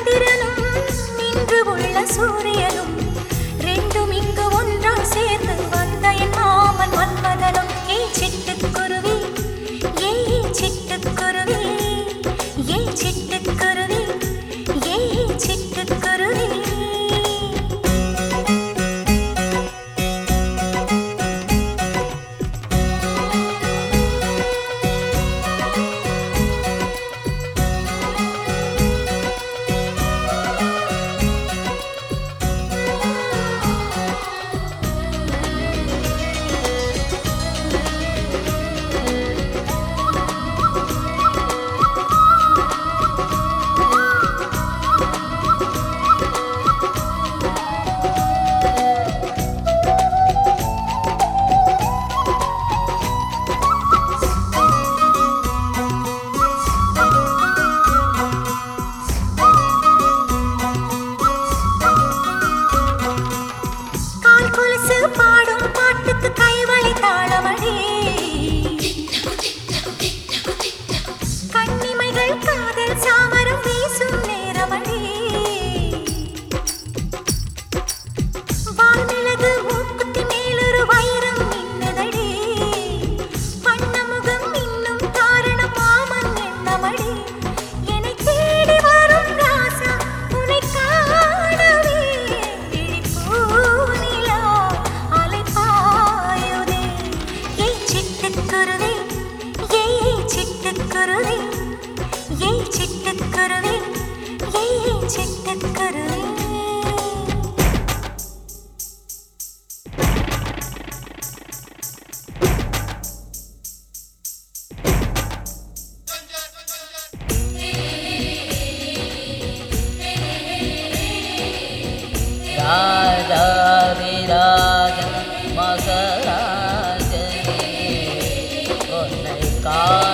சந்திரனும் இன்று உள்ள சூரியனும் ரெண்டும் இங்கு ஒன்றாய் சேர்ந்து வந்த என் மாமன் மன்மதனும் ஏ சிட்டுக்குருவி ஏ சிட்டுக்குருவி ஏ சிட்டுக்குருவி ஏ சிட்டுக்குருவி கால் கொலுசு பாடும் பாட்டுக்கு கைவளை தாளமடி கண்ணிமைகள் காதல் சாமரம் வீசும் நேரமடி வான்மிளகு மூக்குத்தி மேலொரு வைரம் மின்னுதடி வண்ணமுகம் இன்னும் காரணம் மாமன் எண்ணமடி என்னை தேடி வரும் ராசா உன்னை காணவே விழிப்பூனிலா அலைப்பாயுதே ஏய் சிட்டுக்குருவி ஏய் சிட்டுக்குருவி ஏய் சிட்டுக்குருவி ஏய் சிட்டுக்குருவி ராஜாதிராஜ மகராஜனே உன்னை கா